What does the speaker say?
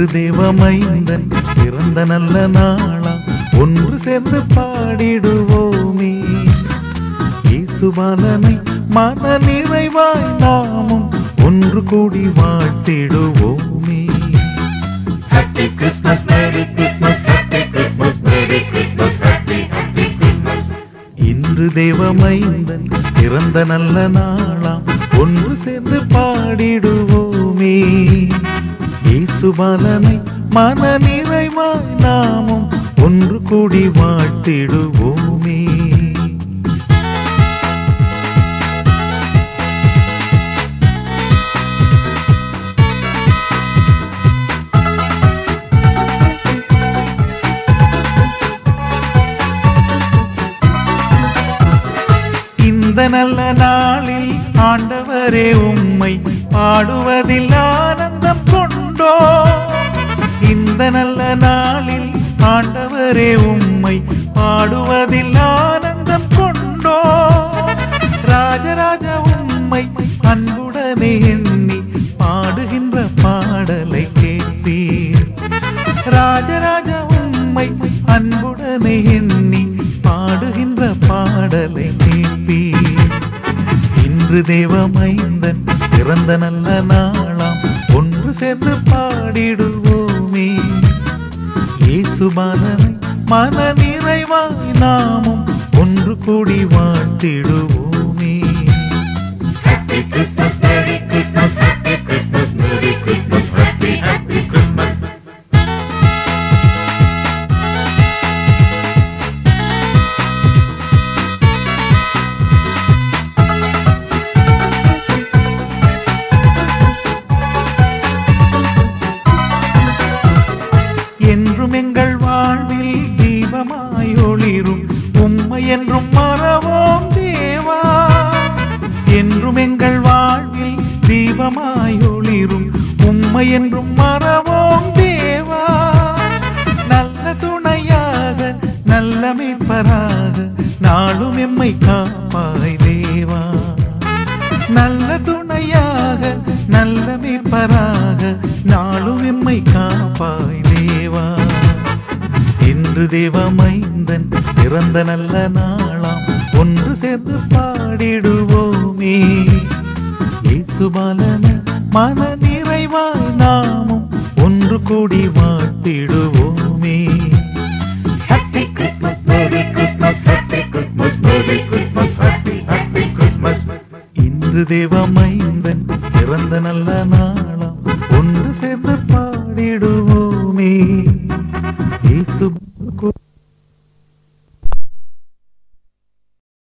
இன்று தேவமைந்தன் பிறந்த நல்ல நாளாம் ஒன்று சேர்ந்து பாடிடுவோமே இயேசுபாலனை மன நிறைவாய் நாமும் ஒன்று கூடி வாழ்த்திடுவோமே Happy Christmas, Merry Christmas, Happy Christmas, Merry Christmas, Happy, Happy Christmas. இன்று தேவமைந்தன் பிறந்த நல்ல நாளாம் ஒன்று சேர்ந்து பாடிடுவோமே இயேசுபாலனை மன நிறைவாய் நாமும் ஒன்று கூடி வாழ்த்திடுவோமே இந்த நல்ல நாளில் ஆண்டவரே உம்மை பாடுவதில் ஆனந்தம் கொண்டோ இந்த நல்ல நாளில் ஆண்டவரே உம்மை பாடுவதில் ஆனந்தம் கொண்டோ ராஜராஜ உம்மை அன்புடனே எண்ணி பாடுகின்ற பாடலை கேட்பீர் ராஜராஜ உம்மை அன்புடனே எண்ணி பாடுகின்ற பாடலை கேட்பீர் இன்று தேவமைந்தன் பிறந்த நல்ல நாளாம் ஒன்று சேர்ந்து பாடிடுவோமே இயேசுபாலனை மன நிறைவாய் நாமும் ஒன்று கூடி வாழ்த்திடுவோமே Happy Christmas, Merry Christmas, Happy Christmas, Merry Christmas, Happy, Happy Christmas. என்றும் எங்கள் வாழ்வில் தீபமாய் ஒளிரும் உம்மை என்றும் மறவோம் தேவா என்றும் எங்கள் வாழ்வில் தீபமாய் ஒளிரும் உம்மை என்றும் மறவோம் தேவா நல்ல துணையாக நல்ல மீட்பராக நாளும் எம்மை காப்பாய் தேவா நல்ல துணையாக நல்ல மீட்பராக நாளும் எம்மை காப்பாய் தேவா இன்று தேவமைந்தன் பிறந்த நல்ல நாளாம் ஒன்று சேர்ந்து பாடிடுவோமே இயேசுபாலன மன நிறைவாய் நாமும் ஒன்று கூடி வாழ்த்திடுவோமே Happy Christmas, Merry Christmas, Happy Christmas, Merry Christmas, Happy, Happy Christmas. இன்று தேவமைந்தன் பிறந்த நல்ல நாளாம் ஒன்று சேர்ந்து